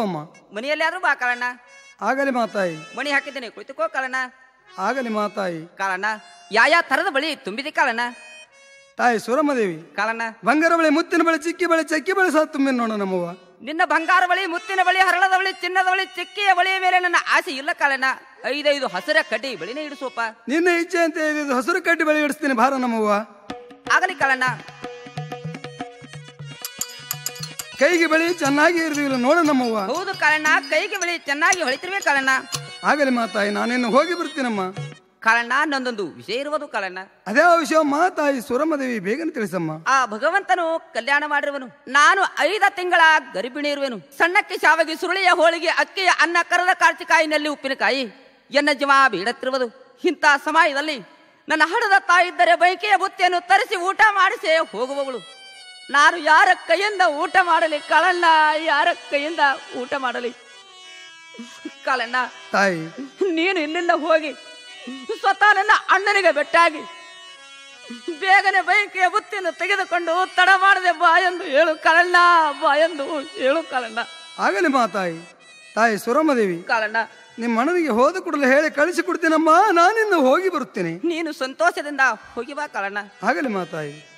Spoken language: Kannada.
ಅಮ್ಮ ಮನೆಯಲ್ಲಾದ್ರೂ ಬಾ ಕಾಳಣ್ಣ ಆಗಲಿ ಮಾತಾಯಿ ಮಣಿ ಹಾಕಿದ್ದೇನೆ ಕುಳಿತುಕೋ ಕಾಳಣ್ಣ ಆಗಲಿ ಮಾತಾಯಿ ಕಾಳಣ್ಣ ಯಾ ಯಾ ಥರದ ಬಳಿ ತುಂಬಿದೆ ಕಾಳಣ್ಣ ತಾಯಿ ಸುರಮದೇವಿ ಕಾಳಣ್ಣ ಬಂಗಾರ ಬಳೆ ಮುತ್ತಿನ ಬಳೆ ಚಿಕ್ಕಿ ಬಳೆ ಚಕ್ಕಿ ಬಳೆ ಸಹ ತುಂಬಿ ನೋಡ ನಮ್ಮವ್ವ ನಿನ್ನ ಬಂಗಾರ ಬಳಿ ಮುತ್ತಿನ ಬಳಿ ಹರಳದ ಬಳಿ ಚಿನ್ನದ ಬಳಿ ಚಿಕ್ಕಿಯ ಬಳಿಯ ಮೇಲೆ ನನ್ನ ಆಸೆ ಇಲ್ಲ ಕಾಳಣ್ಣ ಐದೈದು ಹಸಿರ ಕಡ್ಡಿ ಬಳಿನೇ ಇಡಿಸೋಪ ನಿನ್ನ ಇಚ್ಛೆ ಅಂತ ಹೇಳಿದ್ದು ಹಸಿರು ಕಡ್ಡಿ ಬಳೆ ಇಡಿಸ್ತೀನಿ ಭಾರ ನಮ್ಮವ್ವ ಆಗಲಿ ಕಾಳಣ್ಣ ಕೈಗೆ ಬಳಿ ಚೆನ್ನಾಗಿ ಇರ್ದಿಲ್ಲ ನೋಡ ನಮ್ಮವ್ವ ಹೌದು ಕಾಳಣ್ಣ ಕೈಗೆ ಬಳಿ ಚೆನ್ನಾಗಿ ಹೊಳಿತಿರ್ಬೇಕು ಕಾಳಣ್ಣ ಆಗಲಿ ಮಾತಾಯಿ ನಾನಿನ್ನು ಹೋಗಿ ಬರ್ತೀನಮ್ಮ ಕಾಳಣ್ಣ ನಂದೊಂದು ವಿಷಯ ಇರುವುದು ಕಾಳಣ್ಣ ಅದೇ ವಿಷಯ ಮಾತಾಯಿ ಸುರಮದೇವಿ ಬೇಗನೆ ತಿಳಿಸಮ್ಮ ಆ ಭಗವಂತನು ಕಲ್ಯಾಣ ಮಾಡಿರುವನು ನಾನು ಐದ ತಿಂಗಳ ಗರ್ಭಿಣಿ ಇರುವೆನು ಸಣ್ಣಕ್ಕೆ ಶಾವಗಿ ಸುರುಳಿಯ ಹೋಳಿಗೆ ಅಕ್ಕಿಯ ಅನ್ನ ಕರದ ಕಾರ್ತಿಕಾಯಿನಲ್ಲಿ ಉಪ್ಪಿನಕಾಯಿ ಎನ್ನ ಜೀವ ಬೀಡತ್ತಿರುವುದು ಇಂಥ ಸಮಯದಲ್ಲಿ ನನ್ನ ಹಡದ ತಾಯಿದ್ದರೆ ಬೈಕೆಯ ಬುತ್ತಿಯನ್ನು ತರಿಸಿ ಊಟ ಮಾಡಿಸೇ ಹೋಗುವವಳು ನಾನು ಯಾರ ಕೈಯಿಂದ ಊಟ ಮಾಡಲಿ ಕಾಳಣ್ಣ ಯಾರ ಕೈಯಿಂದ ಊಟ ಮಾಡಲಿ ಕಾಳಣ್ಣ ತಾಯಿ ನೀನು ಇಲ್ಲಿಂದ ಹೋಗಿ ಸ್ವತಃ ನನ್ನ ಅಣ್ಣನಿಗೆ ಬೆಟ್ಟಾಗಿ ಬೇಗನೆ ಬೈಕಿಯ ಬುತ್ತಿಯನ್ನು ತೆಗೆದುಕೊಂಡು ತಡ ಮಾಡದೆ ಬಾ ಎಂದು ಹೇಳು ಕಾಳಣ್ಣ ಬಾ ಎಂದು ಹೇಳು ಕಾಳಣ್ಣ ಆಗಲಿ ಮಾತಾಯಿ ತಾಯಿ ಸುರಮದೇವಿ ಕಾಳಣ್ಣ ನಿಮ್ಮ ಅಣ್ಣನಿಗೆ ಹೋದ ಕೂಡಲೇ ಹೇಳಿ ಕಳಿಸಿ ಕೊಡ್ತೀನಮ್ಮ ನಾನಿನ್ನು ಹೋಗಿ ಬರುತ್ತೇನೆ ನೀನು ಸಂತೋಷದಿಂದ ಹೋಗಿ ಬಾ ಕಾಳಣ್ಣ ಆಗಲಿ ಮಾತಾಯಿ